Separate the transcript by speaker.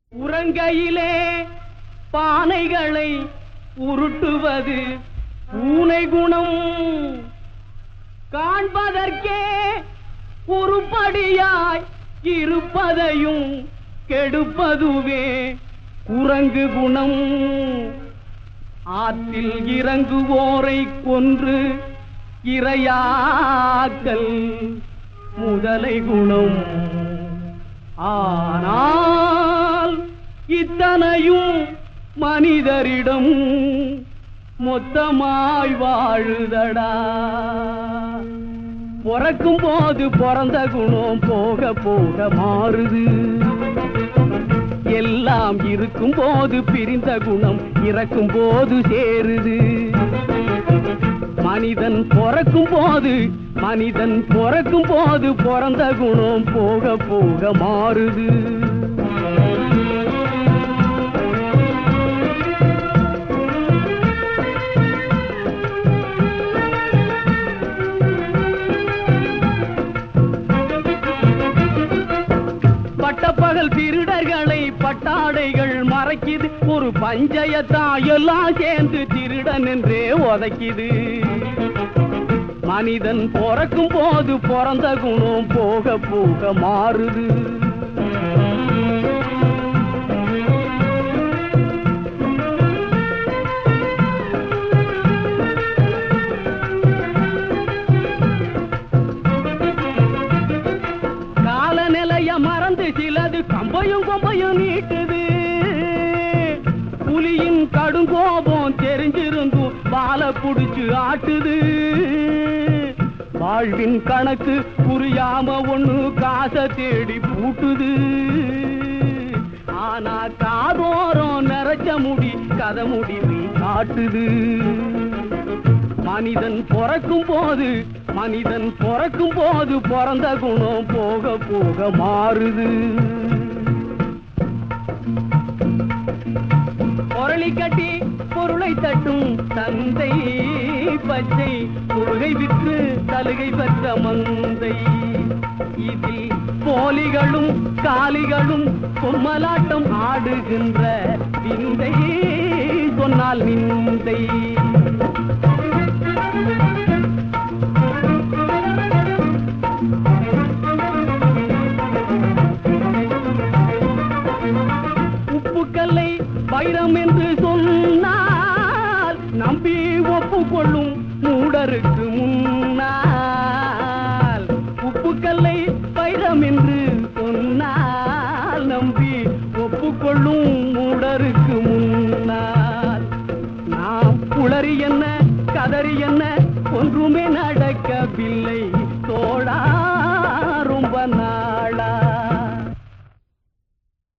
Speaker 1: உறங்கையிலே பானைகளை உருட்டுவது பூனை குணம் காண்பதற்கே உருப்படியாய் இருப்பதையும் கெடுப்பதுவே குரங்கு குணம் ஆற்றில் இறங்குவோரை கொன்று இரையாக்கல் முதலை குணம் ஆனால் இத்தனையும் மனிதரிடம் மொத்தமாய் வாழுதடா பிறக்கும் போது பிறந்த குணம் போக போக மாறுது எல்லாம் இருக்கும் போது பிரிந்த குணம் இறக்கும் போது சேருது மனிதன் பிறக்கும் போது மனிதன் பிறக்கும் போது பிறந்த குணம் போக போக மாறுது பட்டப்பகல் திருடர்களை பட்டாடைகள் மறைக்குது ஒரு பஞ்சயத்தான் எல்லாம் சேர்ந்து திருடன் என்றே உதைக்குது மனிதன் பிறக்கும் போது பிறந்த குணம் போக போக மாறுது காலநிலைய மறந்து சிலது கம்பையும் கொம்பையும் நீட்டுது புலியின் கடுங்கோபம் தெரிஞ்சிருந்தும் வாழ புடிச்சு ஆட்டுது வாழ்வின் கணக்கு புரியாம ஒண்ணு காசை தேடி பூட்டுது ஆனா காதோரம் நிறைச்ச முடி கதை முடிவு காட்டுது மனிதன் பிறக்கும் போது மனிதன் பிறக்கும் போது பிறந்த குணம் போக போக மாறுது பொருளி கட்டி பொருளை தட்டும் தந்தை பச்சை முருகை விற்று சலுகை பெற்ற மந்தை இதில் போலிகளும் காலிகளும் பொம்மலாட்டம் ஆடுகின்ற விந்தை சொன்னால் நிந்தை உப்புக்கல்லை வைரம் என்று சொன்னால் நம்பி ஒப்புக்கொள்ளும் மூடருக்கு முன்னால் உப்புக்கல்லை வைரம் என்று சொன்னால் நம்பி ஒப்புக்கொள்ளும் மூடருக்கு முன்னால் நாம் புலரி என்ன கதறி என்ன ஒன்றுமே நடக்கவில்லை தோழா